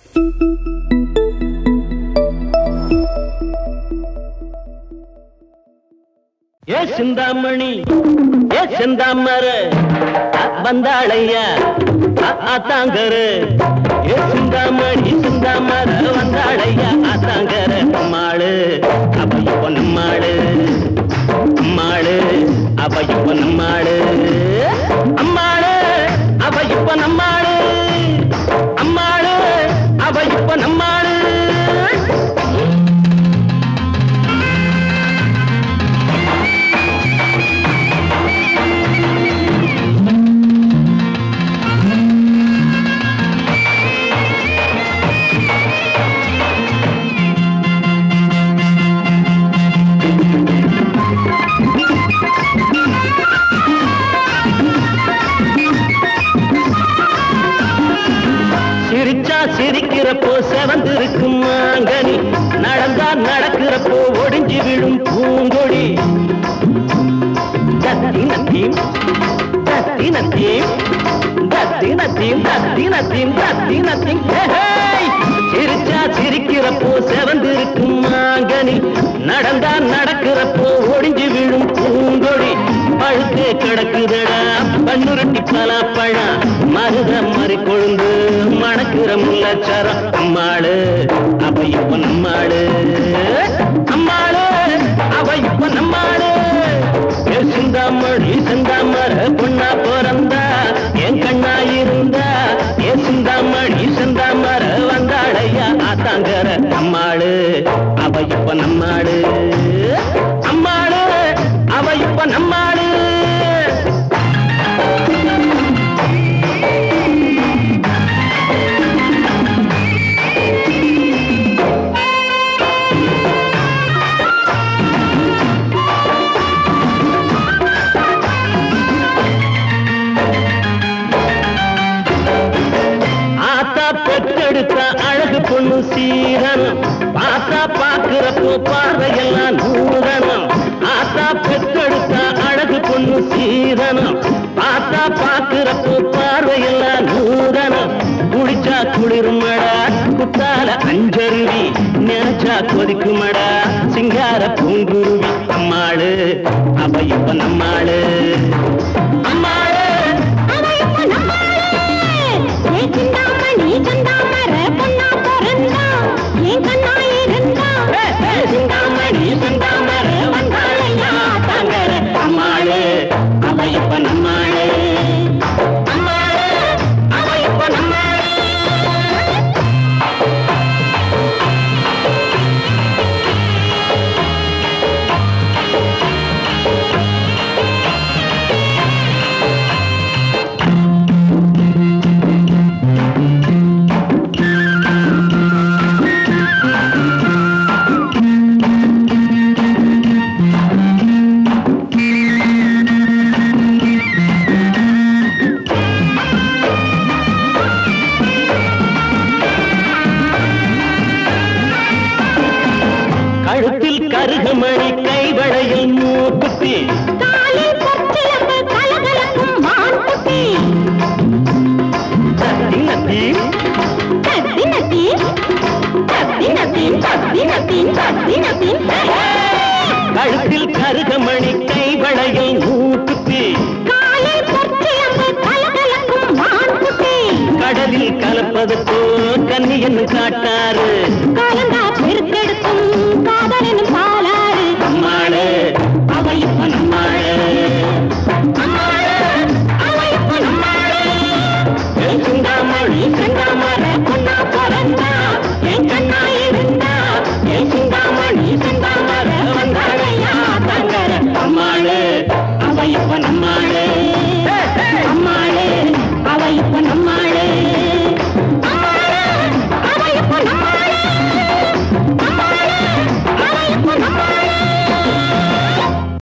ஏ சிந்தாமணி ஏ செந்தாமர வந்தாளையா ஆத்தாங்கரு ஏ சிந்தாமணி சிந்தாமர வந்தாளையா ஆத்தாங்கர அம்மாளு அவ இப்ப நம்மாளு அம்மாளு அவ இப்ப நம்மாளு அம்மாளு அவ இப்ப நம்மாளு அம்மாளு அவ இப்ப நம்மாளு சிரிச்சா சிரிக்கிறப்போ செவந்திருக்கும் மாங்கனி நடந்தா நடக்கிறப்போ ஒடிஞ்சு விழும் பூங்கொடி தத்தினத்தீம் தத்தினத்தீம் தத்தினத்தீம் தத்தினத்தீம் தத்தினத்தீம் சிரிச்சா சிரிக்கிறப்போ செவந்திருக்கும் மாங்கனி நடந்தா நடக்கிறப்போ ஒடிஞ்சு விழும் பூங்கொடி பழுத்தே கிடக்குதடா கண்ணுருட்டி பலாப்பழம் மருத மறி கொழுந்து மணக்கிற முல்லச்சரம் அம்மாளு அவ இப்ப நம்மாளு அம்மாளு அவ இப்ப நம்மாளு ஏ சிந்தாமணி சிந்தாமர பொண்ணா பிறந்தா என் கண்ணா இருந்தா ஏ சிந்தாமணி சிந்தாமர வந்தாளையா ஆத்தாங்கர அம்மாளு அவ இப்ப நம்மாளு அம்மாளு அவ இப்ப நம்மாளு ஆத்தா பெற்றெடுத்த அழகு பொண்ணு சீரனம் பார்த்தா பாக்குறப்போ பார்வையெல்லாம் நூறனம் ஆத்தா பெற்றெடுத்த அழகு பொண்ணு சீரனம் பார்த்தா பாக்குறப்போ பார்வையெல்லாம் நூறனம் குளிச்சா குளிருமடா குத்தால அஞ்சருவி நினைச்சா கொதிக்குமடா சிங்கார பூங்குருவி அம்மாளு அவ இப்ப நம்மாளு அம்மாளு அவ இப்ப நம்மாளே. ஏ சிந்தாமணி சிந்தாமர பொண்ணா பிறந்தா, என் கண்ணா இருந்தா. ஏ சிந்தாமணி சிந்தாமர வந்தாளையா தங்கர அம்மாளே அவ இப்ப நம்மாளே அம்மாளே அவ இப்ப நம்மாளே கழுத்தில் கருகமணி கைவளையில் மூக்குத்தி காலில் பொற்சிலம்பு கலகலக்கும் மான்குட்டி. தத்தினத்தி தத்தினத்தீம், தத்தினத்தீம், தத்தினத்தீம், தத்தினத்தீம். கழுத்தில் கருகமணி கைவளையில் மூக்குத்தி காலில் பொற்சிலம்பு கலகலக்கும் மான்குட்டி. கடலில் கலப்பது போ கன்னி என்ன காட்டாரு காலங்கா பெருக்கெடுக்கும்